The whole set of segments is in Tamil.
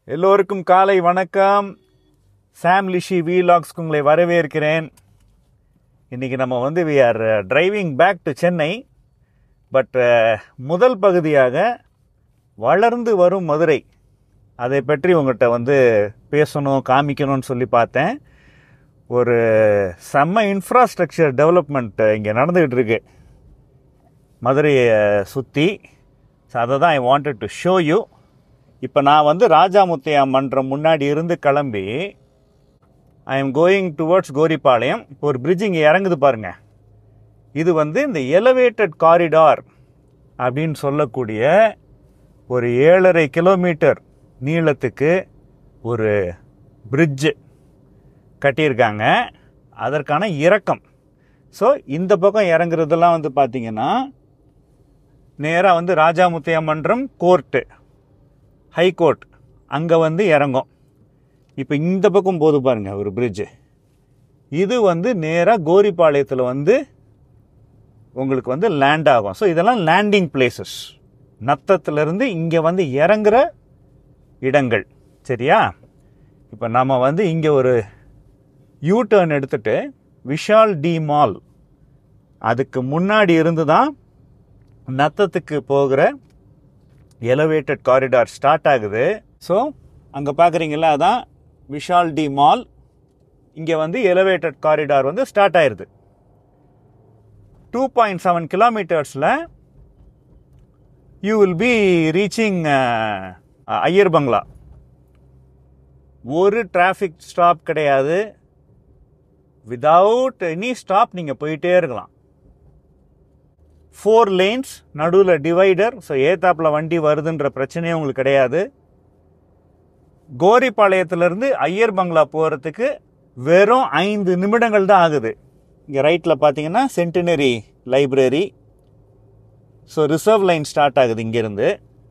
எல்லோருக்கும் காலை வணக்கம் சாம் லிஷி வீலாக்ஸ்க்கு உங்களை வரவேற்கிறேன் இன்றைக்கி நம்ம வந்து we are driving back to Chennai but முதல் பகுதியாக வளர்ந்து வரும் மதுரை அதை பற்றி உங்கள்கிட்ட வந்து பேசணும் காமிக்கணும்னு சொல்லி பார்த்தேன் ஒரு செம்ம இன்ஃப்ராஸ்ட்ரக்சர் டெவலப்மெண்ட் இங்கே நடந்துக்கிட்டு இருக்கு மதுரையை சுற்றி ஸோ அதை தான் I wanted to show you இப்போ நான் வந்து ராஜாமுத்தையா மன்றம் முன்னாடி இருந்து கிளம்பி I am going towards Goripalayam இப்போ ஒரு பிரிட்ஜ் இங்கே இறங்குது பாருங்க இது வந்து இந்த எலவேட்டட் காரிடார் அப்படின்னு சொல்லக்கூடிய ஒரு ஏழரை கிலோமீட்டர் நீளத்துக்கு ஒரு பிரிட்ஜு கட்டியிருக்காங்க அதற்கான இறக்கம் ஸோ இந்த பக்கம் இறங்குறதெல்லாம் வந்து பார்த்தீங்கன்னா நேராக வந்து ராஜாமுத்தையா மன்றம் கோர்ட்டு ஹைகோர்ட் அங்கே வந்து இறங்கும் இப்போ இந்த பக்கம் போது பாருங்க ஒரு பிரிட்ஜு இது வந்து நேராக கோரிப்பாளையத்தில் வந்து உங்களுக்கு வந்து லேண்ட் ஆகும் ஸோ இதெல்லாம் லேண்டிங் பிளேசஸ் நத்தத்துலேருந்து இங்கே வந்து இறங்குற இடங்கள் சரியா இப்போ நம்ம வந்து இங்கே ஒரு யூ டர்ன் எடுத்துட்டு விஷால் டி மால் அதுக்கு முன்னாடி இருந்து தான் நத்தத்துக்கு போகிற எலவேட்டட் காரிடார் ஸ்டார்ட் ஆகுது ஸோ அங்கே பார்க்குறீங்களா அதான் விஷால் டி மால் இங்கே வந்து எலவேட்டட் காரிடார் வந்து ஸ்டார்ட் ஆயிருது டூ பாயிண்ட் செவன் கிலோமீட்டர்ஸில் you will be reaching Iyer Bungalow ஒரு டிராஃபிக் ஸ்டாப் கிடையாது விதவுட் எனி ஸ்டாப் நீங்கள் போயிட்டே இருக்கலாம் ஃபோர் லேன்ஸ் நடுவில் டிவைடர் ஸோ ஏத்தாப்பில் வண்டி வருதுன்ற பிரச்சனையே உங்களுக்கு கிடையாது கோரிப்பாளையத்திலேருந்து ஐயர் பங்களா போகிறதுக்கு வெறும் ஐந்து நிமிடங்கள் தான் ஆகுது இங்கே ரைட்டில் பார்த்தீங்கன்னா centenary library so reserve line start ஆகுது இங்கேருந்து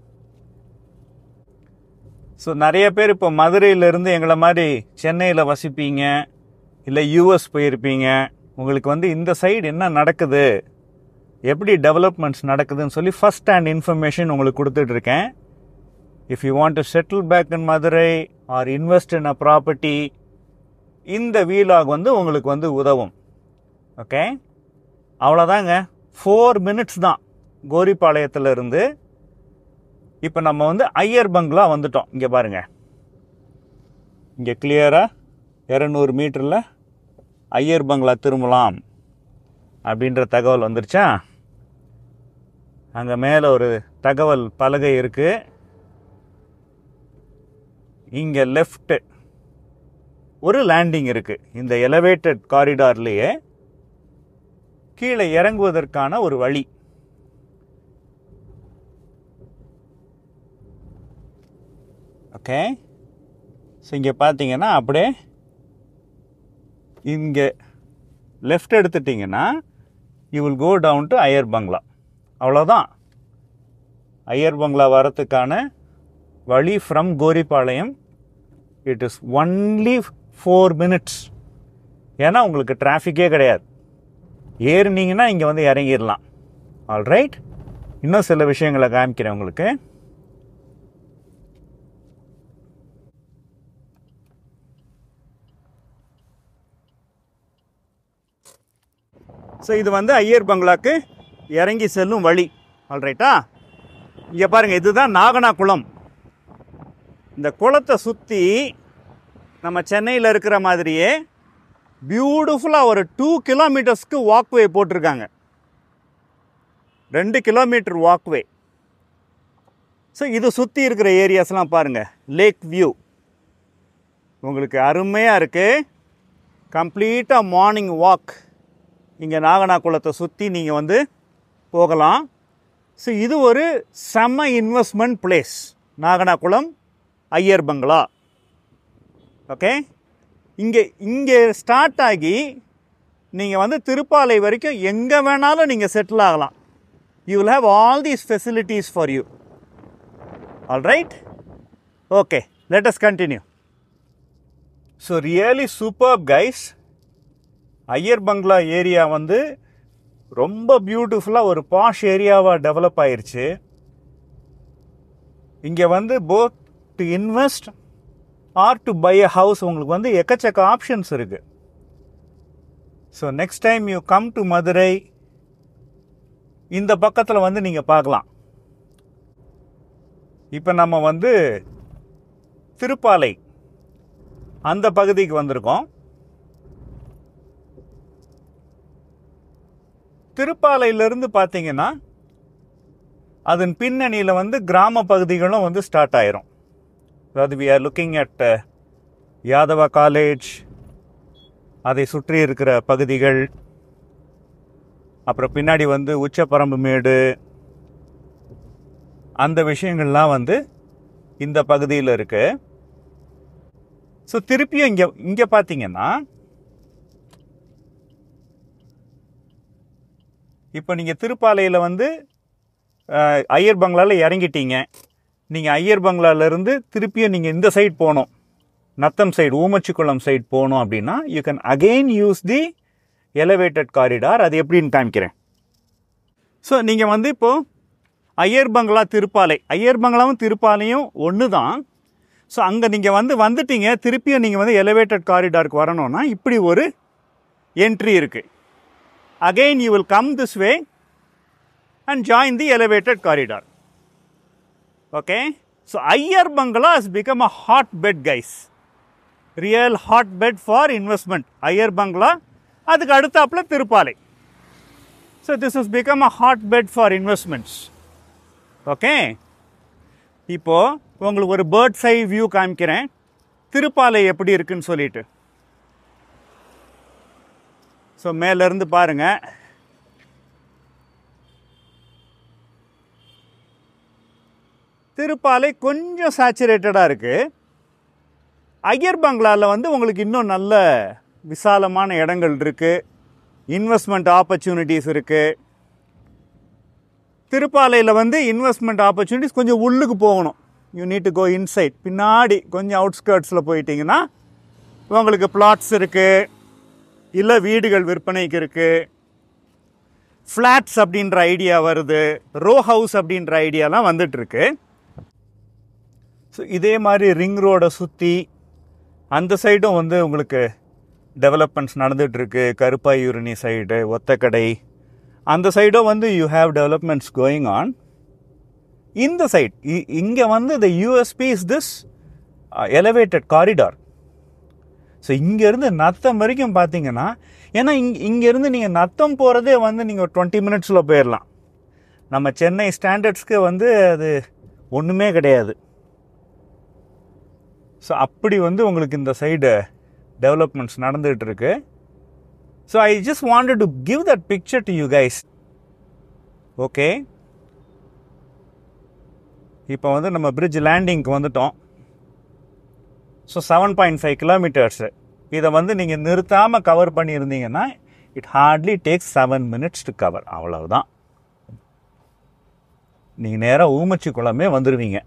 ஸோ நிறைய பேர் இப்போ மதுரையிலேருந்து எங்களை மாதிரி சென்னையில் வசிப்பீங்க இல்லை யூஎஸ் போயிருப்பீங்க உங்களுக்கு வந்து இந்த சைடு என்ன நடக்குது எப்படி டெவலப்மெண்ட்ஸ் நடக்குதுன்னு சொல்லி ஃபஸ்ட் ஹேண்ட் இன்ஃபர்மேஷன் உங்களுக்கு கொடுத்துட்ருக்கேன் if you want to settle back in Madurai or invest in a property இந்த வீலாக் வந்து உங்களுக்கு வந்து உதவும் ஓகே அவ்வளோதாங்க ஃபோர் மினிட்ஸ் தான் கோரிப்பாளையத்தில் இருந்து இப்போ நம்ம வந்து ஐயர் பங்களா வந்துட்டோம் இங்கே பாருங்க இங்கே கிளியராக இரநூறு மீட்டரில் ஐயர் பங்களா திரும்பலாம் அப்படின்ற தகவல் வந்துருச்சா அங்கே மேலே ஒரு தகவல் பலகை இருக்குது இங்கே லெஃப்ட்டு ஒரு லேண்டிங் இருக்குது இந்த எலவேட்டட் காரிடார்லேயே கீழே இறங்குவதற்கான ஒரு வழி ஓகே ஸோ இங்கே பார்த்தீங்கன்னா அப்படியே இங்கே லெஃப்ட் எடுத்துட்டிங்கன்னா you will go down to Iyer Bungalow அவ்வளோதான் ஐயர் பங்களா வரத்துக்கான வழி from Goripalayam it is only four minutes ஏன்னா உங்களுக்கு டிராஃபிக்கே கிடையாது ஏறினீங்கன்னா இங்கே வந்து இறங்கிடலாம் ஆல்ரைட் இன்னும் சில விஷயங்களை காமிக்கிறேன் உங்களுக்கு ஸோ இது வந்து ஐயர் பங்களாக்கு இறங்கி செல்லும் வழி ஆல்ரைட்டா இங்கே பாருங்கள் இதுதான் நாகனா குளம் இந்த குளத்தை சுற்றி நம்ம சென்னையில் இருக்கிற மாதிரியே பியூட்டிஃபுல்லாக ஒரு டூ கிலோமீட்டர்ஸ்க்கு வாக்வே போட்டிருக்காங்க ரெண்டு கிலோமீட்டர் வாக்வே ஸோ இது சுற்றி இருக்கிற ஏரியாஸ்லாம் பாருங்கள் லேக் வியூ உங்களுக்கு அருமையாக இருக்குது கம்ப்ளீட்டாக மார்னிங் வாக் இங்கே நாகனா குளத்தை சுற்றி நீங்கள் வந்து போகலாம் ஸோ இது ஒரு செம்ம இன்வெஸ்ட்மெண்ட் பிளேஸ் நாகனா குளம் ஐயர் பங்களா ஓகே இங்கே இங்கே ஸ்டார்ட் ஆகி நீங்கள் வந்து திருப்பாலை வரைக்கும் எங்கே வேணாலும் நீங்கள் செட்டில் ஆகலாம் you will have all these facilities for you all right okay let us continue so really super guys Iyer Bungalow area வந்து ரொம்ப பியூட்டிஃபுல்லாக ஒரு பாஷ் ஏரியாவாக டெவலப் ஆயிருச்சு இங்கே வந்து both to invest or to buy a house உங்களுக்கு வந்து எக்கச்சக்க ஆப்ஷன்ஸ் இருக்கு so next time you come to Madurai இந்த பக்கத்தில் வந்து நீங்கள் பார்க்கலாம் இப்போ நம்ம வந்து திருப்பாலை அந்த பகுதிக்கு வந்திருக்கோம் திருப்பாலையிலிருந்து பார்த்தீங்கன்னா அதன் பின்னணியில் வந்து கிராம பகுதிகளும் வந்து ஸ்டார்ட் ஆயிரும் அதாவது we are looking at Yadava college அதை சுற்றி இருக்கிற பகுதிகள் அப்புறம் பின்னாடி வந்து உச்சப்பரம்பு மேடு அந்த விஷயங்கள்லாம் வந்து இந்த பகுதியில் இருக்கு ஸோ திருப்பியும் இங்கே இங்கே பார்த்தீங்கன்னா இப்போ நீங்கள் திருப்பாலையில் வந்து அஹ், ஐயர் பங்களாவில் இறங்கிட்டீங்க நீங்கள் ஐயர் பங்களாலேருந்து திருப்பியும் நீங்கள் இந்த சைட் போகணும் நத்தம் சைடு ஊமச்சிக்குளம் சைடு போகணும் அப்படின்னா you can again use the elevated corridor அது எப்படின்னு காமிக்கிறேன் ஸோ நீங்கள் வந்து இப்போது ஐயர் பங்களா திருப்பாலை ஐயர் பங்களாவும் திருப்பாலையும் ஒன்று தான் ஸோ அங்கே நீங்கள் வந்து வந்துட்டீங்க திருப்பியும் நீங்கள் வந்து எலவேட்டட் காரிடாருக்கு வரணும்னா இப்படி ஒரு என்ட்ரி இருக்குது again you will come this way and join the elevated corridor okay so ayyar bungalow has become a hotbed guys real hotbed for investment ayyar bungalow அதுக்கு அடுத்தாப்புல Tiruppalai so this has become a hotbed for investments okay இப்போ உங்களுக்கு ஒரு பேர்ட் சை வியூ காமிக்கிறேன் திருப்பாலை எப்படி இருக்குன்னு சொல்லிட்டு ஸோ மேலேருந்து பாருங்க திருப்பாலை கொஞ்சம் சேச்சுரேட்டடாக இருக்குது ஐயர் பங்களாவில் வந்து உங்களுக்கு இன்னும் நல்ல விசாலமான இடங்கள் இருக்குது இன்வெஸ்ட்மெண்ட் ஆப்பர்ச்சுனிட்டிஸ் இருக்குது திருப்பாலையில் வந்து இன்வெஸ்ட்மெண்ட் ஆப்பர்ச்சுனிட்டிஸ் கொஞ்சம் உள்ளுக்கு போகணும் you need to go inside பின்னாடி கொஞ்சம் அவுட்ஸ்கர்ட்ஸில் போயிட்டீங்கன்னா உங்களுக்கு பிளாட்ஸ் இருக்குது இல்லை வீடுகள் விற்பனைக்கு இருக்குது ஃப்ளாட்ஸ் அப்படின்ற ஐடியா வருது ரோ ஹவுஸ் அப்படின்ற ஐடியாலாம் வந்துட்டுருக்கு ஸோ இதே மாதிரி ரிங் ரோடை சுற்றி அந்த சைடும் வந்து உங்களுக்கு டெவலப்மெண்ட்ஸ் நடந்துகிட்ருக்கு கருப்பாயூரணி சைடு ஒத்தக்கடை அந்த சைடும் வந்து you have developments going on இந்த சைட் இங்கே வந்து the USP is this elevated corridor so இங்கேருந்து நத்தம் வரைக்கும் பார்த்தீங்கன்னா ஏன்னா இங் இங்கேருந்து நீங்கள் நத்தம் போகிறதே வந்து நீங்கள் ஒரு டுவெண்ட்டி மினிட்ஸில் போயிடலாம் நம்ம சென்னை ஸ்டாண்டர்ட்ஸ்க்கு வந்து அது ஒன்றுமே கிடையாது ஸோ அப்படி வந்து உங்களுக்கு இந்த சைடு டெவலப்மெண்ட்ஸ் நடந்துகிட்டு இருக்கு so I just wanted to give that picture to you guys okay இப்போ வந்து நம்ம பிரிட்ஜ் லேண்டிங்க்கு வந்துட்டோம் so seven point five kilometres இதை வந்து நீங்கள் நிறுத்தாமல் கவர் பண்ணியிருந்தீங்கன்னா it hardly takes seven minutes to cover அவ்வளவுதான் நீங்கள் நேராக ஊமச்சி குளமே வந்துடுவீங்க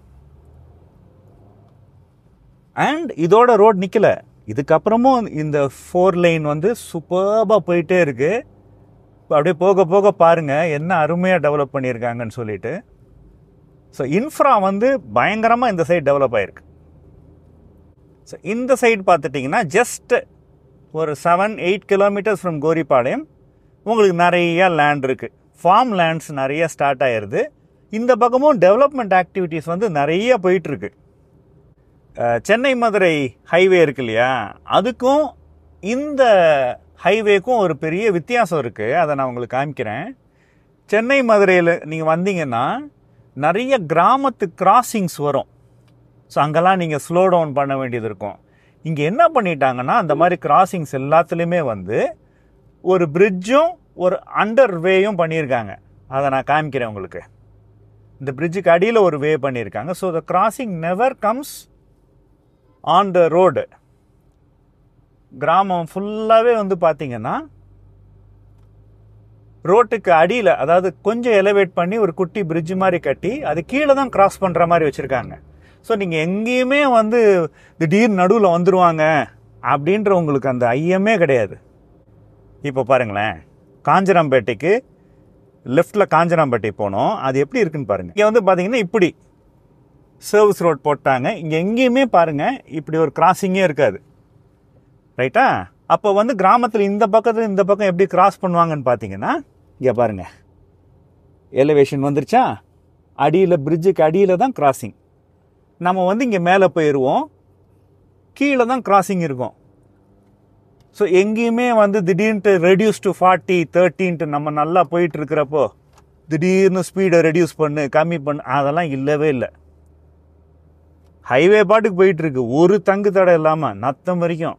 அண்ட் இதோட ரோட் நிற்கல இதுக்கப்புறமும் இந்த ஃபோர் லைன் வந்து சூப்பர்பாக போயிட்டே இருக்கு அப்படியே போக போக பாருங்கள் என்ன அருமையாக டெவலப் பண்ணியிருக்காங்கன்னு சொல்லிட்டு ஸோ இன்ஃப்ரா வந்து பயங்கரமாக இந்த சைடு டெவலப் ஆயிருக்கு ஸோ இந்த சைடு பார்த்துட்டிங்கன்னா ஜஸ்ட் ஒரு seven eight kilometres from Goripalayam உங்களுக்கு நிறைய லேண்ட் இருக்குது ஃபார்ம் லேண்ட்ஸ் நிறைய ஸ்டார்ட் ஆயிடுது இந்த பக்கமும் டெவலப்மெண்ட் ஆக்டிவிட்டீஸ் வந்து நிறைய போயிட்டுருக்கு சென்னை மதுரை ஹைவே இருக்கு இல்லையா அதுக்கும் இந்த ஹைவேக்கும் ஒரு பெரிய வித்தியாசம் இருக்குது அதை நான் உங்களுக்கு காமிக்கிறேன் சென்னை மதுரையில் நீங்கள் வந்தீங்கன்னா நிறைய கிராமத்து கிராசிங்ஸ் வரும் ஸோ அங்கெல்லாம் நீங்கள் ஸ்லோ டவுன் பண்ண வேண்டியது இருக்கும் இங்கே என்ன பண்ணிட்டாங்கன்னா அந்த மாதிரி கிராசிங்ஸ் எல்லாத்துலேயுமே வந்து ஒரு பிரிட்ஜும் ஒரு அண்டர் வேயும் பண்ணியிருக்காங்க அதை நான் காமிக்கிறேன் உங்களுக்கு இந்த பிரிட்ஜுக்கு அடியில் ஒரு வே பண்ணியிருக்காங்க so the crossing never comes on the road கிராமம் ஃபுல்லாகவே வந்து பார்த்தீங்கன்னா ரோட்டுக்கு அடியில் அதாவது கொஞ்சம் எலவேட் பண்ணி ஒரு குட்டி பிரிட்ஜ் மாதிரி கட்டி அது கீழே தான் கிராஸ் பண்ணுற மாதிரி வச்சுருக்காங்க ஸோ நீங்கள் எங்கேயுமே வந்து திடீர் நடுவில் வந்துடுவாங்க அப்படின்ற உங்களுக்கு அந்த ஐயமே கிடையாது இப்போ பாருங்களேன் காஞ்சனாம்பேட்டைக்கு லெஃப்டில் காஞ்சனாம்பேட்டை போனோம் அது எப்படி இருக்குன்னு பாருங்கள் இங்கே வந்து பார்த்தீங்கன்னா இப்படி சர்வீஸ் ரோட் போட்டாங்க இங்கே எங்கேயுமே பாருங்கள் இப்படி ஒரு கிராசிங்கே இருக்காது ரைட்டா அப்போ வந்து கிராமத்தில் இந்த பக்கத்தில் இந்த பக்கம் எப்படி கிராஸ் பண்ணுவாங்கன்னு பார்த்தீங்கன்னா இங்கே பாருங்கள் எலிவேஷன் வந்துருச்சா அடியில் பிரிட்ஜுக்கு அடியில் தான் கிராசிங் நம்ம வந்து இங்கே மேலே போயிடுவோம் கீழே தான் கிராசிங் இருக்கும் ஸோ எங்கேயுமே வந்து திடீர்னுட்டு ரெடியூஸ் டு ஃபார்ட்டி தேர்ட்டின்ட்டு நம்ம நல்லா போயிட்டு இருக்கிறப்போ திடீர்னு ஸ்பீடை ரெடியூஸ் பண்ணு கம்மி பண்ணு அதெல்லாம் இல்லவே இல்லை ஹைவே பாட்டுக்கு போயிட்டு இருக்கு ஒரு தங்கு தடை இல்லாமல் நத்தம் வரைக்கும்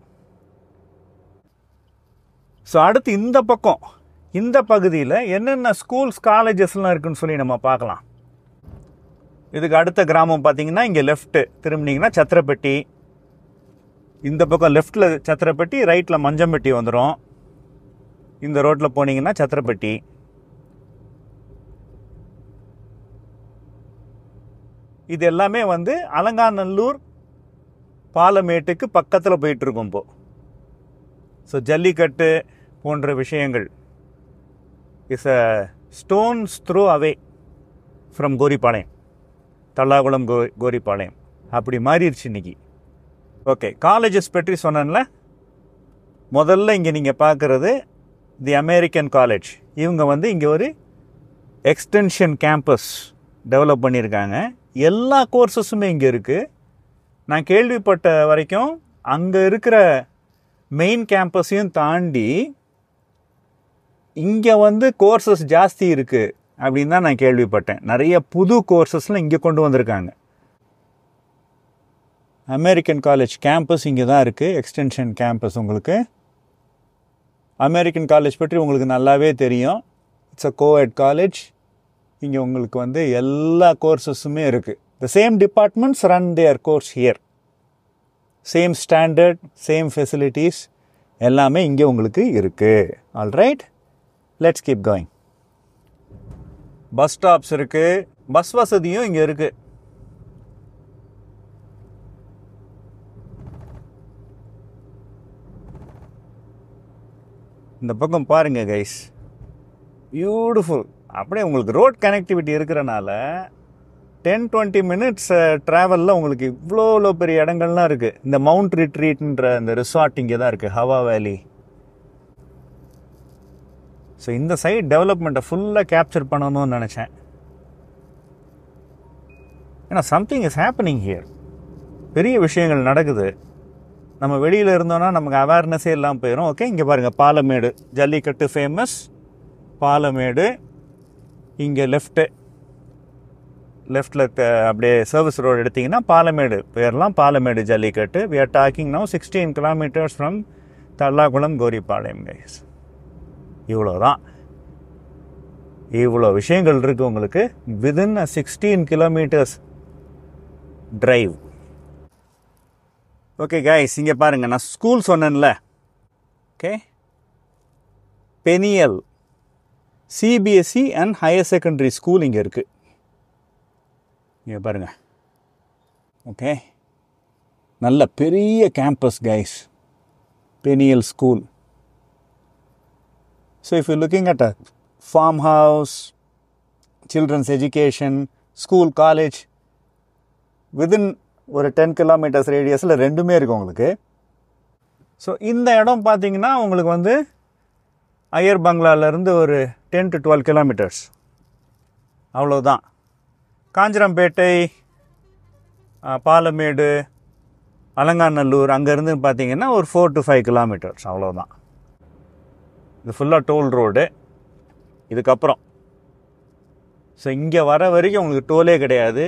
ஸோ அடுத்து இந்த பக்கம் இந்த பகுதியில் என்னென்ன ஸ்கூல்ஸ் காலேஜஸ்லாம் இருக்குன்னு சொல்லி நம்ம பார்க்கலாம் இதுக்கு அடுத்த கிராமம் பார்த்தீங்கன்னா இங்கே லெஃப்ட்டு திரும்பினீங்கன்னா சத்திரப்பட்டி இந்த பக்கம் லெஃப்டில் சத்திரப்பட்டி ரைட்டில் மஞ்சம்பட்டி வந்துடும் இந்த ரோட்டில் போனீங்கன்னா சத்திரப்பட்டி இது எல்லாமே வந்து அலங்காநல்லூர் பாலமேட்டுக்கு பக்கத்தில் போயிட்டு இருக்கும் இப்போ ஸோ ஜல்லிக்கட்டு போன்ற விஷயங்கள் is a stones throw away from Goripalayam Tallakulam கோ கோரிப்பாளையம் அப்படி மாறிடுச்சு இன்னைக்கு ஓகே காலேஜஸ் பற்றி சொன்னேன்ல முதல்ல இங்கே நீங்கள் பார்க்குறது தி அமெரிக்கன் காலேஜ் இவங்க வந்து இங்கே ஒரு எக்ஸ்டென்ஷன் கேம்பஸ் டெவலப் பண்ணியிருக்காங்க எல்லா கோர்சஸுமே இங்கே இருக்குது நான் கேள்விப்பட்ட வரைக்கும் அங்கே இருக்கிற மெயின் கேம்பஸையும் தாண்டி இங்கே வந்து கோர்சஸ் ஜாஸ்தி இருக்குது அப்படின்னு தான் நான் கேள்விப்பட்டேன் நிறைய புது கோர்சஸ்லாம் இங்கே கொண்டு வந்திருக்காங்க அமெரிக்கன் காலேஜ் கேம்பஸ் இங்கே தான் இருக்குது எக்ஸ்டென்ஷன் கேம்பஸ் உங்களுக்கு அமெரிக்கன் காலேஜ் பற்றி உங்களுக்கு நல்லாவே தெரியும் இட்ஸ் அ கோஎட் காலேஜ் இங்கே உங்களுக்கு வந்து எல்லா கோர்சஸுமே இருக்குது the same departments run their course here same standard same facilities எல்லாமே இங்கே உங்களுக்கு இருக்குது all right let's keep going bus stops இருக்குது பஸ் வசதியும் இங்கே இருக்குது இந்த பக்கம் பாருங்க கைஸ் பியூட்டிஃபுல் அப்படியே உங்களுக்கு ரோட் கனெக்டிவிட்டி இருக்கிறனால டென் டுவெண்ட்டி மினிட்ஸ் ட்ராவலில் உங்களுக்கு இவ்வளோ இவ்வளோ பெரிய இடங்கள்லாம் இருக்குது இந்த மவுண்ட் ரிட்ரீட்ன்ற இந்த ரிசார்ட் இங்கே தான் இருக்குது ஹவா வேலி ஸோ இந்த சைட் டெவலப்மெண்ட்டை ஃபுல்லாக கேப்சர் பண்ணணும்னு நினச்சேன் ஏன்னா சம்திங் இஸ் ஹேப்பனிங் ஹியர் பெரிய விஷயங்கள் நடக்குது நம்ம வெளியில் இருந்தோன்னா நமக்கு அவேர்னஸே இல்லாமல் போயிடும் ஓகே இங்கே பாருங்கள் பாலமேடு ஜல்லிக்கட்டு ஃபேமஸ் பாலமேடு இங்கே லெஃப்ட்டு லெஃப்டில் அப்படியே சர்வீஸ் ரோடு எடுத்திங்கன்னா பாலமேடு போயிடலாம் Palamedu Jallikattu we are talking no sixteen kilometres from Tallakulam Goripalayam guys இவ்வளோ தான் இவ்வளோ விஷயங்கள் இருக்குது உங்களுக்கு within a sixteen kilometres drive okay guys இங்கே பாருங்கள் நான் ஸ்கூல் சொன்னேன்ல okay Beniel CBSE and higher secondary school இங்கே இருக்குது இங்கே பாருங்கள் ஓகே நல்ல பெரிய campus guys Beniel school so if you looking at a farm house children's education school college within ஒரு டென் கிலோமீட்டர்ஸ் ரேடியஸில் ரெண்டுமே இருக்குது உங்களுக்கு ஸோ இந்த இடம் பார்த்தீங்கன்னா உங்களுக்கு வந்து ஐயர் பங்களாலேருந்து ஒரு டென் டு டுவெல் கிலோமீட்டர்ஸ் அவ்வளோதான் காஞ்சிரம்பேட்டை ஆ, பாலமேடு அலங்காநல்லூர் அங்கேருந்து பார்த்தீங்கன்னா ஒரு ஃபோர் டு ஃபைவ் கிலோமீட்டர்ஸ் அவ்வளோதான் இது ஃபுல்லாக டோல் ரோடு இதுக்கப்புறம் ஸோ இங்கே வர வரைக்கும் உங்களுக்கு டோலே கிடையாது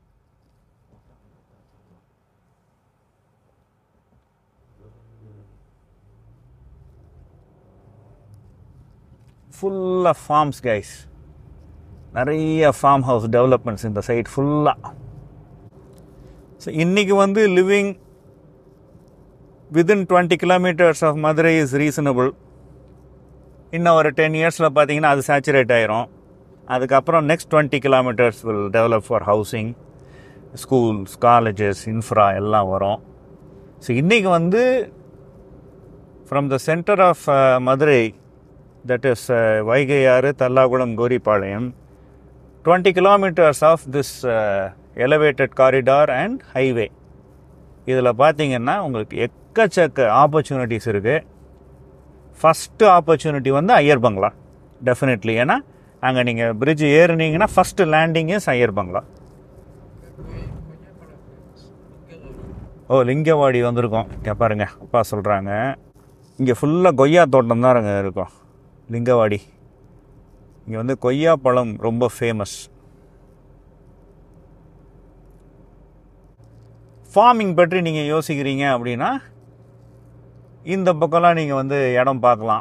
ஃபுல்லாக ஃபார்ம்ஸ் கைஸ் நிறைய ஃபார்ம் ஹவுஸ் டெவலப்மெண்ட்ஸ் இந்த சைட் ஃபுல்லாக ஸோ இன்றைக்கி வந்து living within twenty kilometres of Madurai is reasonable இன்னும் ஒரு டென் இயர்ஸில் பார்த்தீங்கன்னா அது சேச்சுரேட் ஆயிரும் அதுக்கப்புறம் next twenty kilometres will develop for housing schools colleges infra எல்லாம் வரும் ஸோ இன்றைக்கி வந்து from the centre of Madurai that is Vaigaiyaru Tallakulam Goripalayam twenty kilometres of this elevated corridor and highway இதில் பார்த்தீங்கன்னா உங்களுக்கு எக்கச்சக்க ஆப்பர்ச்சுனிட்டிஸ் இருக்குது ஃபஸ்ட்டு ஆப்பர்ச்சுனிட்டி வந்து ஐயர் பங்களா டெஃபினெட்லி ஏன்னா அங்கே நீங்கள் பிரிட்ஜ் ஏறுனீங்கன்னா first landing is Iyer Bungalow ஓ லிங்கவாடி வந்திருக்கோம் இங்கே பாருங்க அப்பா சொல்கிறாங்க இங்கே ஃபுல்லாக கொய்யா தோட்டம் தான் இருங்க இருக்கும் லிங்கவாடி இங்கே வந்து கொய்யா பழம் ரொம்ப ஃபேமஸ் ஃபார்மிங் பற்றி நீங்கள் யோசிக்கிறீங்க அப்படின்னா இந்த பக்கம்லாம் நீங்கள் வந்து இடம் பார்க்கலாம்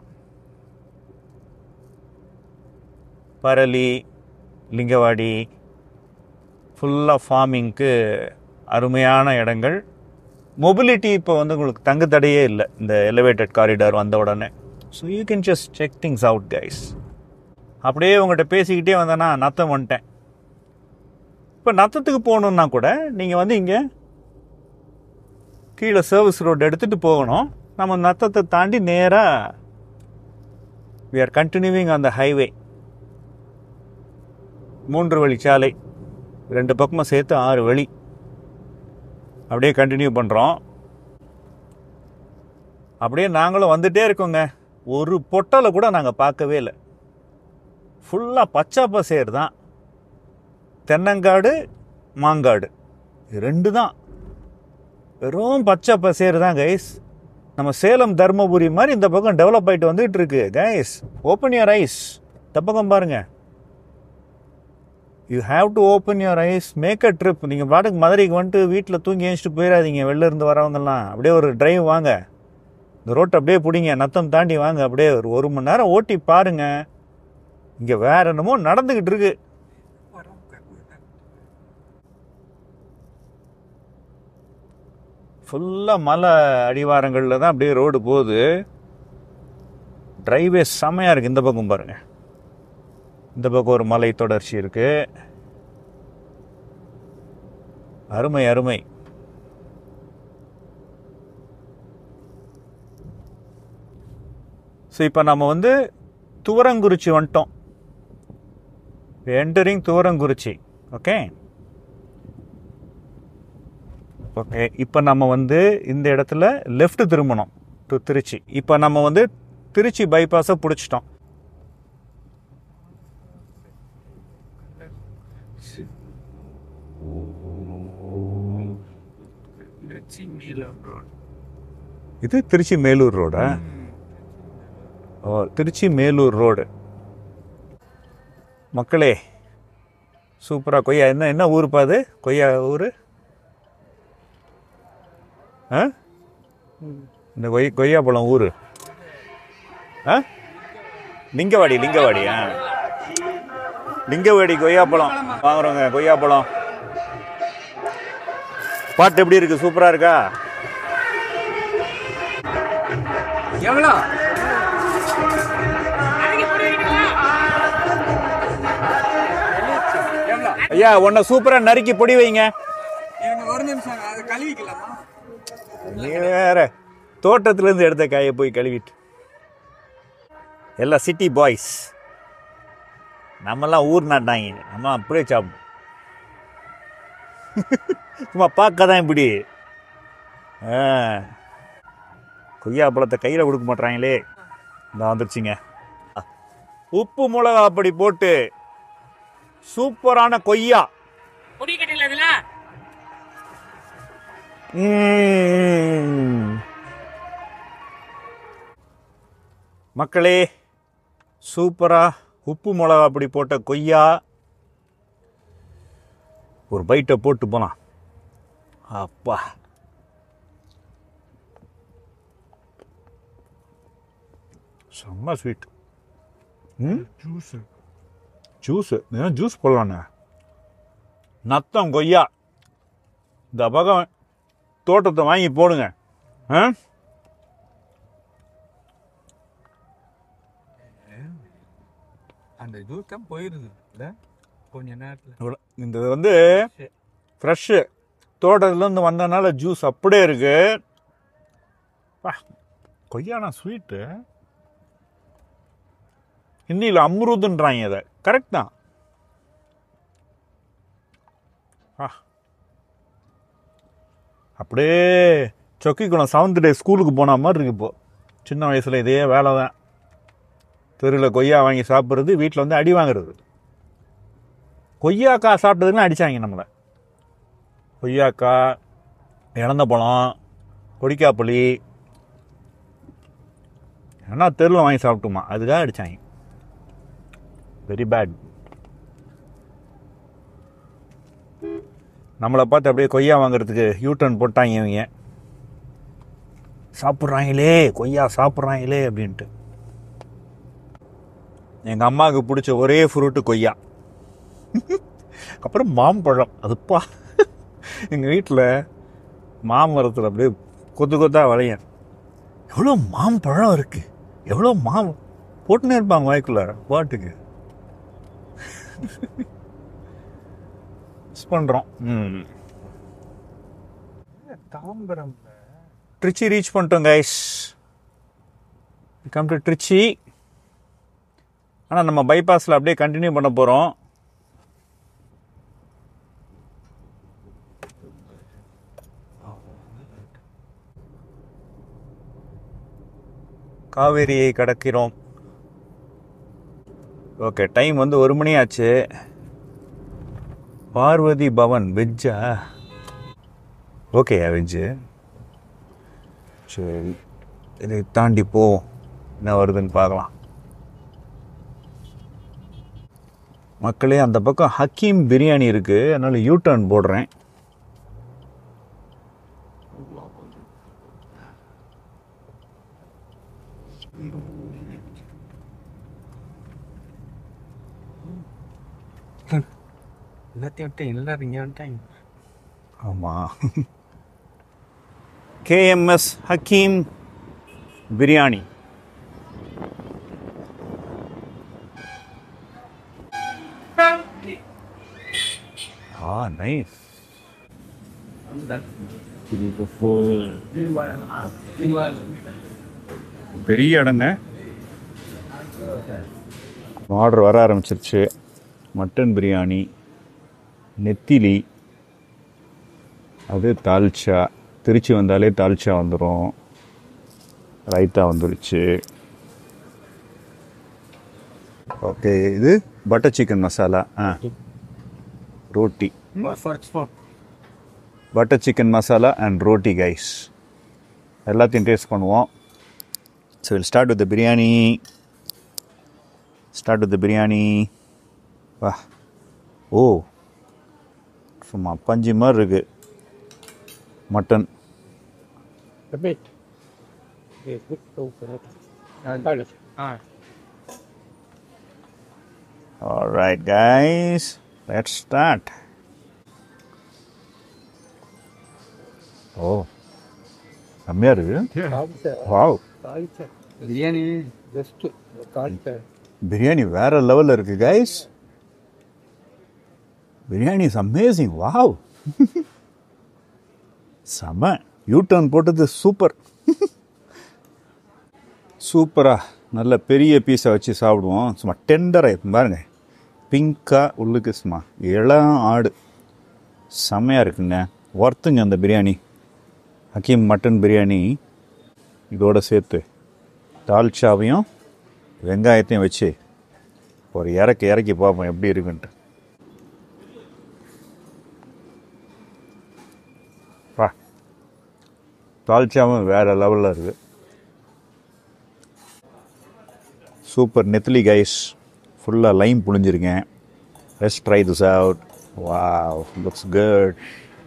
பரளி லிங்கவாடி ஃபுல்லாக ஃபார்மிங்க்கு அருமையான இடங்கள் மொபிலிட்டி இப்போ வந்து உங்களுக்கு தங்கு தடையே இல்லை இந்த எலிவேட்டட் காரிடார் வந்த உடனே so you can just check things out guys அப்படியே உங்கள்கிட்ட பேசிக்கிட்டே வந்தேன்னா நத்தம் வந்துட்டேன் இப்போ நத்தத்துக்கு போகணுன்னா கூட நீங்கள் வந்து இங்கே கீழே சர்வீஸ் ரோடு எடுத்துகிட்டு போகணும் நம்ம நத்தத்தை தாண்டி நேராக வி ஆர் கண்டினியூவிங் அந்த ஹைவே மூன்று வழிச்சாலை ரெண்டு பக்கமும் சேர்த்து ஆறு வழி அப்படியே கண்டினியூ பண்ணுறோம் அப்படியே நாங்களும் வந்துட்டே இருக்கோங்க ஒரு பொட்டலை கூட நாங்கள் பார்க்கவே இல்லை ஃபுல்லாக பச்சை பசேர் தான் தென்னங்காடு மாங்காடு இது ரெண்டு தான் வெறும் பச்சை பசேர் தான் கைஸ் நம்ம சேலம் தர்மபுரி மாதிரி இந்த பக்கம் டெவலப் ஆகிட்டு வந்துகிட்டு இருக்கு கைஸ் ஓப்பன் யுவர் ஐஸ் இந்த பக்கம் பாருங்க you have to open your eyes make a trip நீங்கள் பாட்டுக்கு மதுரைக்கு வந்துட்டு வீட்டில் தூங்கி எழுச்சிட்டு போயிடாதீங்க வெளில இருந்து வரவங்கலாம் அப்படியே ஒரு டிரைவ் வாங்க இந்த ரோட்டை அப்படியே பிடிங்க நத்தம் தாண்டி வாங்க அப்படியே ஒரு ஒரு மணி நேரம் ஓட்டி பாருங்க இங்கே வேற என்னமோ நடந்துக்கிட்டு இருக்கு ஃபுல்லாக மலை அடிவாரங்களில் தான் அப்படியே ரோடு போகுது டிரைவே செமையாக இருக்குது இந்த பக்கம் பாருங்க இந்த பக்கம் ஒரு மலை தொடர்ச்சி இருக்கு அருமை அருமை ஸோ இப்போ நம்ம வந்து துவரங்குறிச்சி வந்துட்டோம் என்டரிங் துவரங்குறிச்சி ஓகே ஓகே இப்போ நம்ம வந்து இந்த இடத்துல லெஃப்ட் திரும்பணும் டு திருச்சி இப்போ நம்ம வந்து திருச்சி பைபாஸை பிடிச்சிட்டோம் இது திருச்சி மேலூர் ரோடா ஓ திருச்சி மேலூர் ரோடு மக்களே சூப்பராக கொய்யா என்ன என்ன ஊருப்பா அது கொய்யா ஊர் ஆ இந்த கொய் கொய்யா பழம் ஊர் ஆ லிங்கவாடி லிங்கவாடி ஆ லிங்கவாடி கொய்யாப்பழம் வாங்குறோங்க கொய்யாப்பழம் பாட்டு எப்படி இருக்கு சூப்பரா இருக்கா எவ்வளோ எவ்வளோ ஐயா உன்னை சூப்பரா நறுக்கி பொடி வைங்க எனக்கு ஒரு நிமிஷம் அது கழுவிக்கலாமா நீ வேற தோட்டத்துல இருந்து எடுத்த காயை போய் கழுவிட்டு எல்லாம் சிட்டி பாய்ஸ் நம்மலாம் ஊர் நாட்டாங்க நம்ம அப்படியே சாப்பிடும் சும்மா பார்க்க தான் இப்படி ஆ கொய்யா பழத்தை கையில் கொடுக்க மாட்றாங்களே இந்த வந்துருச்சுங்க உப்பு மிளகா அப்படி போட்டு சூப்பரான கொய்யா பொடி கட்டில இதுல ம்ம். மக்களே சூப்பரா உப்பு மிளகா அப்படி போட்ட கொய்யா ஒரு பைட்டை போட்டு போலாம் அப்பா செம்ம ஸ்வீட் ம் ஜூஸ் ஜூஸ் ஜூஸ் போடலாண்ணே நத்தம் கொய்யா இந்த பக்கம் தோட்டத்தை வாங்கி போடுங்க ஆ அந்த ஜூஸ் தான் போயிருது இல்ல கொஞ்ச நேரத்துல இவ்வளோ. இந்த இது வந்து ஃப்ரெஷ்ஷு தோட்டத்துலேருந்து வந்தனால ஜூஸ் அப்படியே இருக்கு பா, கொய்யானா ஸ்வீட்டு ஹிந்தியில் அம்ருதுன்றாங்க இதை கரெக்ட் தான் ஆ அப்படியே சொக்கிக்குளம் செவன்த் டே ஸ்கூலுக்கு போன மாதிரி இருக்கு இப்போ சின்ன வயசில் இதே வேலை தான் தெருவில் கொய்யா வாங்கி சாப்பிட்றது வீட்டில் வந்து அடி வாங்குறது கொய்யாக்காய் சாப்பிட்டதுன்னு அடித்தாங்க நம்மளை கொய்யாக்காய் இழந்த பழம் கொடிக்காப்புளி ஏன்னா தெருவில் வாங்கி சாப்பிட்டுமா அதுக்காக அடித்தாங்க வெரி பேட் நம்மளை பார்த்து அப்படியே கொய்யா வாங்குறதுக்கு யூட்டர்ன் போட்டாங்க இவங்க சாப்பிட்றாங்களே கொய்யா சாப்பிட்றாங்களே அப்படின்ட்டு எங்கள் அம்மாவுக்கு பிடிச்ச ஒரே ஃப்ரூட்டு கொய்யா அப்புறம் மாம்பழம் அதுப்பா எங்கள் வீட்டில் மாமரத்தில் அப்படியே கொத்து கொத்தா வளையன் எவ்வளோ மாம்பழம் இருக்கு எவ்வளோ மாம் போட்டுனே இருப்பாங்க வாய்க்குள்ள பாட்டுக்கு மிஸ் பண்ணுறோம் ம் தாம்பரம்ல ட்ரிச்சி ரீச் பண்ணிட்டோம் கைஸ் கம் டு ட்ரிச்சி ஆனால் நம்ம பைபாஸில் அப்படியே கண்டினியூ பண்ண போகிறோம் காவேரியை கடக்கிறோம் ஓகே டைம் வந்து ஒரு மணி ஆச்சு பார்வதி பவன் வெஜ்ஜா ஓகே வெஜ்ஜு சரி இதை தாண்டி போ என்ன வருதுன்னு பார்க்கலாம் மக்களே அந்த பக்கம் ஹக்கீம் பிரியாணி இருக்கு அதனால யூ டர்ன் போடுறேன் எல்லாத்தையும் விட்டு எல்லாரும் இங்கே வந்துட்டாங்க ஆமாம் கேஎம்எஸ் ஹக்கீம் பிரியாணி ஆ நைஸ் பெரிய இடங்க ஆர்டர் வர ஆரம்பிச்சிருச்சு மட்டன் பிரியாணி நெத்திலி அது தால்ச்சா திருச்சி வந்தாலே தால்ச்சா வந்துடும் ரைத்தா வந்துருச்சு ஓகே இது பட்டர் சிக்கன் மசாலா ஆ roti butter chicken masala and roti guys எல்லாத்தையும் டேஸ்ட் பண்ணுவோம் so will start with biryani start with biryani வா ஓ சும்மா பஞ்சு மாதிரி இருக்கு mutton Alright guys, let's start. ஓ செம்மையா இருக்கு வாவ் பிரியாணி ஜஸ்ட் பிரியாணி வேற லெவலில் இருக்கு guys biryani is amazing wow செம யூ டர்ன் போட்டது சூப்பர் சூப்பரா நல்ல பெரிய பீஸை வச்சு சாப்பிடுவோம் சும்மா டெண்டராக பாருங்க பிங்காக உள்ளுக்கு சும்மா இளம் ஆடு செம்மையாக இருக்குங்க ஒர்த்துங்க அந்த பிரியாணி ஹக்கீம் மட்டன் பிரியாணி இதோட சேர்த்து தால்ச்சாவையும் வெங்காயத்தையும் வச்சு ஒரு இறக்கி இறக்கி பார்ப்போம் எப்படி இருக்குன்ட்டு வா தால்ச்சாவும் வேற லெவலில் இருக்கு சூப்பர் நெத்லி கைஸ் ஃபுல்லாக லைம் புழிஞ்சிருக்கேன் let's try this out wow looks good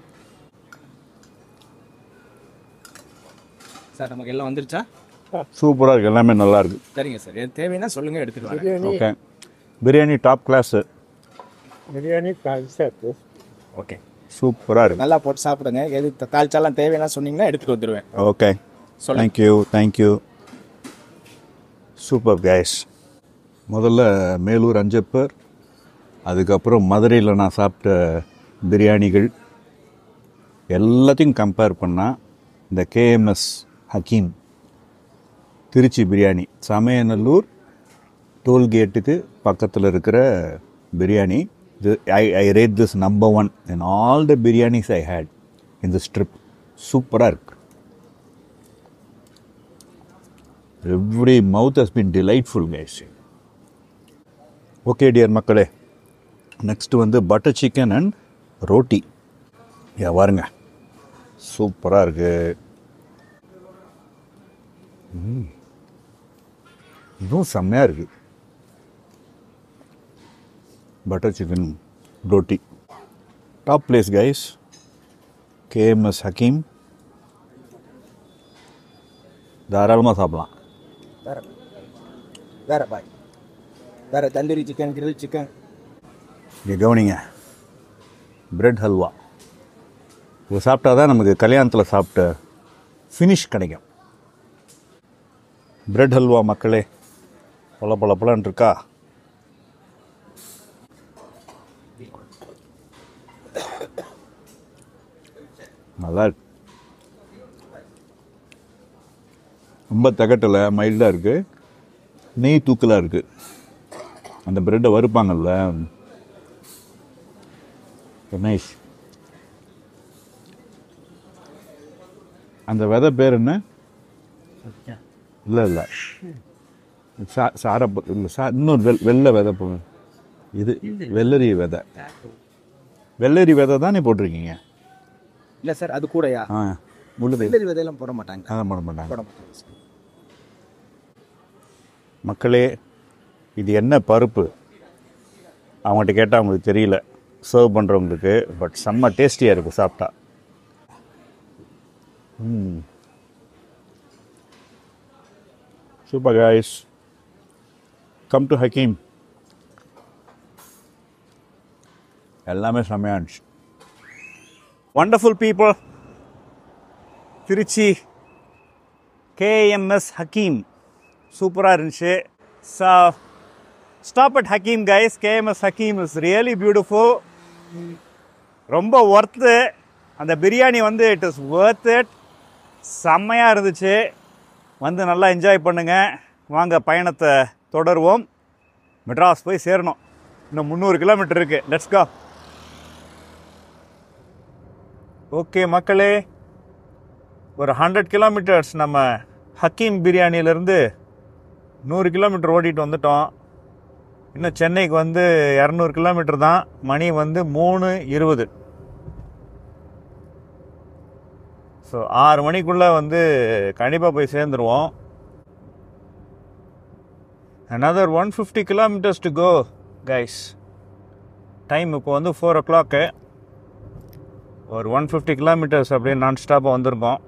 sir நமக்கு எல்லாம் வந்துருச்சா சூப்பராக இருக்கு எல்லாமே நல்லா இருக்கு சரிங்க சார் எது தேவைன்னா சொல்லுங்க எடுத்துட்டு வரேன் okay biryani top class biryani concept okay சூப்பராக இருக்கு நல்லா போட்டு சாப்பிடுங்க எது த- தாளிச்சாலாம் தேவைன்னா சொன்னீங்கன்னா எடுத்துட்டு வந்துடுவேன் ஓகே சொல்லுங்க. தேங்க்யூ தேங்க்யூ சூப்பர் கைஸ் முதல்ல மேலூர் அஞ்சப்பர் அதுக்கப்புறம் மதுரையில் நான் சாப்பிட்ட பிரியாணிகள் எல்லாத்தையும் கம்பேர் பண்ணால் இந்த கேஎம்எஸ் ஹக்கீம் திருச்சி பிரியாணி சமயநல்லூர் டோல்கேட்டுக்கு பக்கத்தில் இருக்கிற பிரியாணி இது I I rate this number one in all the biryanis I had in this trip சூப்பராக இருக்கு every mouth has been delightful guys okay dear மக்களே நெக்ஸ்ட் வந்து பட்டர் சிக்கன் அண்ட் ரோட்டி யா பாருங்க சூப்பராக இருக்கு ம். இதுவும் செம்மையாக இருக்கு butter chicken roti top place guys KMS Hakeem தாராளமாக சாப்பிடலாம் வேற வேற பாய் வேற தந்தூரி சிக்கன் கிரில் சிக்கன் இங்கே கவனிங்க பிரெட் ஹல்வா இது சாப்பிட்டா தான் நமக்கு கல்யாணத்தில் சாப்பிட்ட ஃபினிஷ் கிடைக்கும் பிரெட் ஹல்வா மக்களே பல பல பலன் இருக்கா நல்லா இருக்கு ரொம்ப தகட்டலை மைல்டாக இருக்குது நெய் தூக்கலாக இருக்குது அந்த பிரெட்டை வறுப்பாங்கல்ல நைஸ் அந்த விதை பேர் என்ன இல்லை இல்லை சா சார இல்லை சா இன்னொரு வெள் வெள்ளை விதை போ இது வெள்ளரி விதை வெள்ளரி விதை தானே போட்டிருக்கீங்க இல்லை சார் அது கூடயா ஆ உள்ளது வெள்ளரி விதையெல்லாம் போட மாட்டாங்க அதான் பண்ண மாட்டாங்க போட மாட்டாங்க சார் மக்களே இது என்ன பருப்பு அவங்ககிட்ட கேட்டால் அவங்களுக்கு தெரியல சர்வ் பண்ணுறவங்களுக்கு பட் செம்ம டேஸ்டியாக இருக்கும் சாப்பிட்டா ம் super guys come to Hakeem எல்லாமே செம்மையாக இருந்துச்சு wonderful people Trichy KMS Hakeem சூப்பராக இருந்துச்சு so stop at Hakeem guys KMS Hakeem is really beautiful ரொம்ப ஒர்த்து அந்த பிரியாணி வந்து இட் இஸ் ஒர்த் இட் செம்மையாக இருந்துச்சு வந்து நல்லா என்ஜாய் பண்ணுங்க வாங்க பயணத்தை தொடருவோம் மெட்ராஸ் போய் சேரணும் இன்னும் முந்நூறு கிலோமீட்டர் இருக்குது லெட்ஸ் கோ ஓகே மக்களே ஒரு ஹண்ட்ரட் கிலோமீட்டர்ஸ் நம்ம ஹக்கீம் பிரியாணியிலேருந்து நூறு கிலோமீட்டர் ஓட்டிகிட்டு வந்துட்டோம் இன்னும் சென்னைக்கு வந்து இரநூறு கிலோமீட்டர் தான் மணி வந்து மூணு இருபது ஸோ ஆறு மணிக்குள்ளே வந்து கண்டிப்பாக போய் சேர்ந்துருவோம் another one fifty kilometres to go guys time இப்போ வந்து ஃபோர் ஓ கிளாக்கு ஒரு ஒன் ஃபிஃப்டி கிலோமீட்டர்ஸ் அப்படியே நான் ஸ்டாப்பாக வந்திருக்கோம்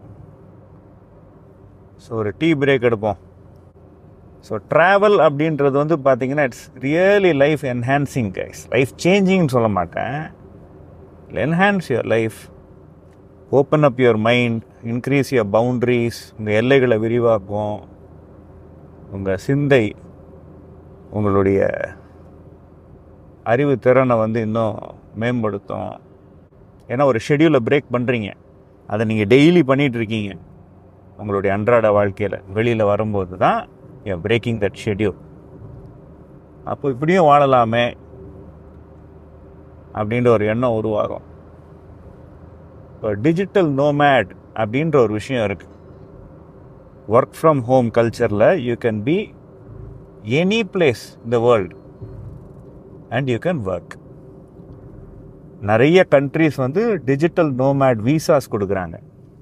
ஸோ ஒரு டீ பிரேக் எடுப்போம் ஸோ ட்ராவல் அப்படின்றது வந்து பார்த்தீங்கன்னா it's really life enhancing guys life சேஞ்சிங்னு சொல்ல மாட்டேன் enhance your life open up your mind increase your boundaries உங்கள் எல்லைகளை விரிவாக்கும் உங்கள் சிந்தை உங்களுடைய அறிவு திறனை வந்து இன்னும் மேம்படுத்தும் ஏன்னா ஒரு ஷெடியூலை பிரேக் பண்ணுறீங்க அதை நீங்கள் டெய்லி பண்ணிகிட்டு இருக்கீங்க உங்களுடைய அன்றாட வாழ்க்கையில் வெளியில் வரும்போது தான் யூ பிரேக்கிங் தட் ஷெடியூல் அப்போ இப்படியும் வாழலாமே அப்படின்ற ஒரு எண்ணம் உருவாகும் இப்போ டிஜிட்டல் நோமேட் அப்படின்ற ஒரு விஷயம் இருக்குது ஒர்க் ஃப்ரம் ஹோம் கல்ச்சரில் you can be any place இந்த world and you can work நிறைய கண்ட்ரீஸ் வந்து டிஜிட்டல் நோமேட் விசாஸ் கொடுக்குறாங்க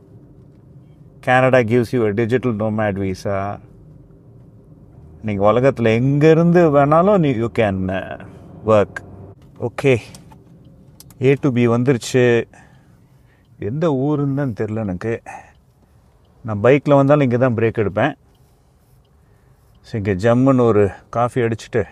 Canada gives you digital nomad visa நீங்கள் உலகத்தில் எங்கேருந்து வேணாலும் நீ you can work okay A to B வந்துருச்சு எந்த ஊருன்னு தான் தெரில எனக்கு நான் பைக்கில் வந்தாலும் இங்கே தான் பிரேக் எடுப்பேன் ஸோ இங்கே ஜம்முன்னு ஒரு காஃபி அடிச்சுட்டு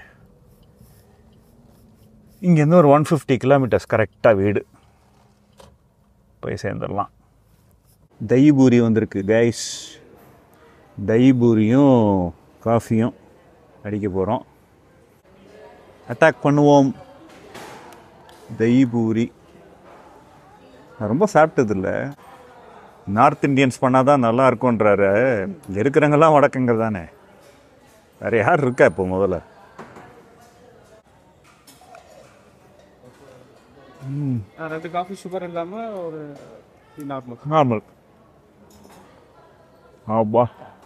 இங்கேருந்து ஒரு ஒன் ஃபிஃப்டி கிலோமீட்டர்ஸ் கரெக்டாக வீடு போய் சேர்ந்துடலாம் தயி பூரி வந்திருக்கு கைஸ் தயி பூரியும் காஃபியும் அடிக்க போகிறோம் அட்டாக் பண்ணுவோம் தயி பூரி நான் ரொம்ப சாப்பிட்டதில்ல நார்த் இந்தியன்ஸ் பண்ணால் தான் நல்லா இருக்கும்ன்றாரு இங்கே இருக்கிறவங்கெல்லாம் வடக்கங்க தானே வேறு யார் இருக்கா இப்போ முதல்ல ரெண்டு காஃபி சுகர் இல்லாமல் ஒரு நார்மல் நார்மல் அப்பா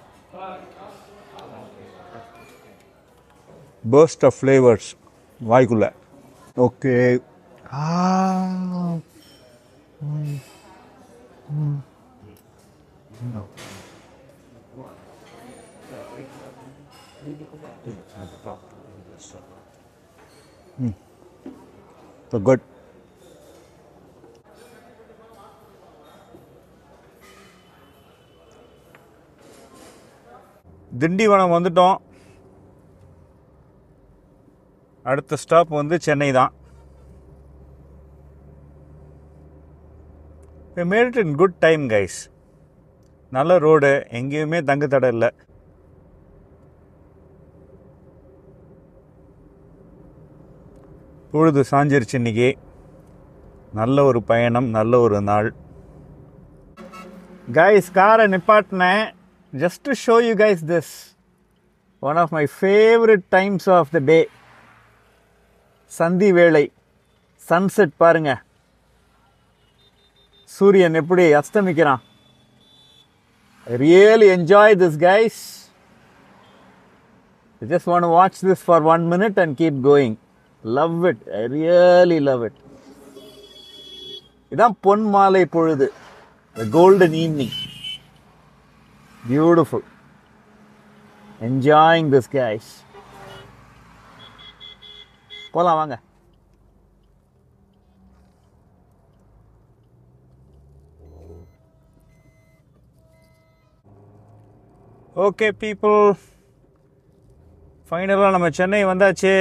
burst ஆஃப் ஃப்ளேவர்ஸ் வாய்க்குள்ள okay ah so good Tindivanam வந்துட்டோம் அடுத்த ஸ்டாப் வந்து சென்னை தான் made in good time guys நல்ல ரோடு எங்கேயுமே தங்கு தடை இல்லை பொழுது சாஞ்சிருச்சு இன்னைக்கு நல்ல ஒரு பயணம் நல்ல ஒரு நாள் கைஸ் காரை நிப்பாட்டினேன் just to show you guys this one of my favourite times of the day சந்தி வேளை சன்செட் பாருங்க சூரியன் எப்படி அஸ்தமிக்கிறான் really enjoy this guys just want watch this for one minute and keep going love it I really love it இதான் பொன் மாலை பொழுது golden evening beautiful enjoying this guys போகலாம் வாங்க ஓகே பீப்புள் ஃபைனலாக நம்ம சென்னை வந்தாச்சு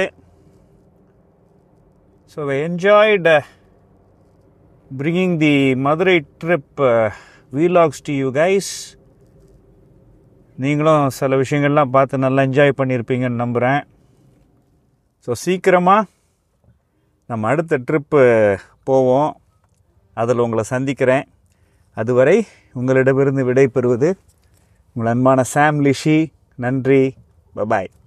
so enjoyed bringing the Madurai trip வீலாக்ஸ் to you guys நீங்களும் சில விஷயங்கள்லாம் பார்த்து நல்லா என்ஜாய் பண்ணியிருப்பீங்கன்னு நம்புகிறேன் ஸோ சீக்கிரமாக நம்ம அடுத்த ட்ரிப்பு போவோம் அதில் உங்களை சந்திக்கிறேன் அதுவரை உங்களிடமிருந்து விடை பெறுவது உங்கள் அன்பான சாம் லிஷி நன்றி பபாய்